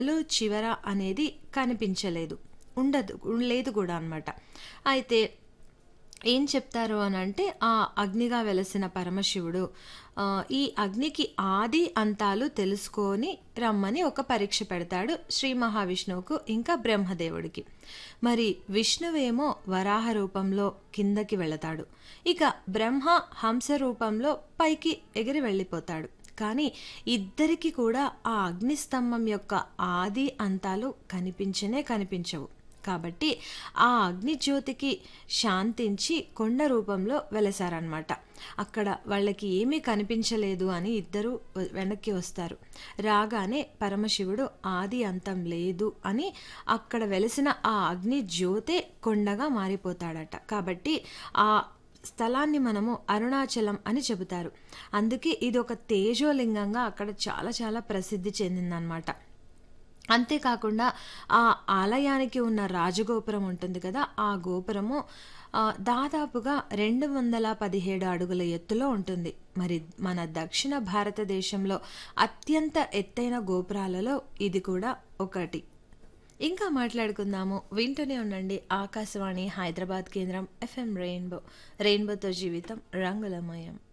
లు చివర అనేది కనిపించలేదు ఉండదు లేదు కూడా అనమాట అయితే ఏం చెప్తారు అని అంటే ఆ అగ్నిగా వెలసిన పరమశివుడు ఆ, ఈ అగ్నికి ఆది అంతాలు తెలుసుకొని రమ్మని ఒక పరీక్ష పెడతాడు శ్రీ మహావిష్ణువుకు ఇంకా బ్రహ్మదేవుడికి మరి విష్ణువేమో వరాహ రూపంలో కిందకి వెళతాడు ఇక బ్రహ్మ హంస రూపంలో పైకి ఎగిరి వెళ్ళిపోతాడు కానీ ఇద్దరికి కూడా ఆ అగ్నిస్తంభం యొక్క ఆది అంతాలు కనిపించనే కనిపించవు కాబట్టి ఆ అగ్నిజ్యోతికి శాంతించి కొండ రూపంలో వెలసారనమాట అక్కడ వాళ్ళకి ఏమీ కనిపించలేదు అని ఇద్దరు వెనక్కి వస్తారు రాగానే పరమశివుడు ఆది అంతం లేదు అని అక్కడ వెలిసిన ఆ అగ్ని జ్యోతే కొండగా మారిపోతాడట కాబట్టి ఆ స్థలాన్ని మనము అరుణాచలం అని చెబుతారు అందుకే ఇది ఒక తేజోలింగంగా అక్కడ చాలా చాలా ప్రసిద్ధి చెందిందనమాట అంతేకాకుండా ఆ ఆలయానికి ఉన్న రాజగోపురం ఉంటుంది కదా ఆ గోపురము ఆ, దాదాపుగా రెండు వందల పదిహేడు అడుగుల ఎత్తులో ఉంటుంది మరి మన దక్షిణ భారతదేశంలో అత్యంత ఎత్తైన గోపురాలలో ఇది కూడా ఒకటి ఇంకా మాట్లాడుకుందాము వింటూనే ఉండండి ఆకాశవాణి హైదరాబాద్ కేంద్రం ఎఫ్ఎం రెయిన్బో రెయిన్బోతో జీవితం రంగులమయం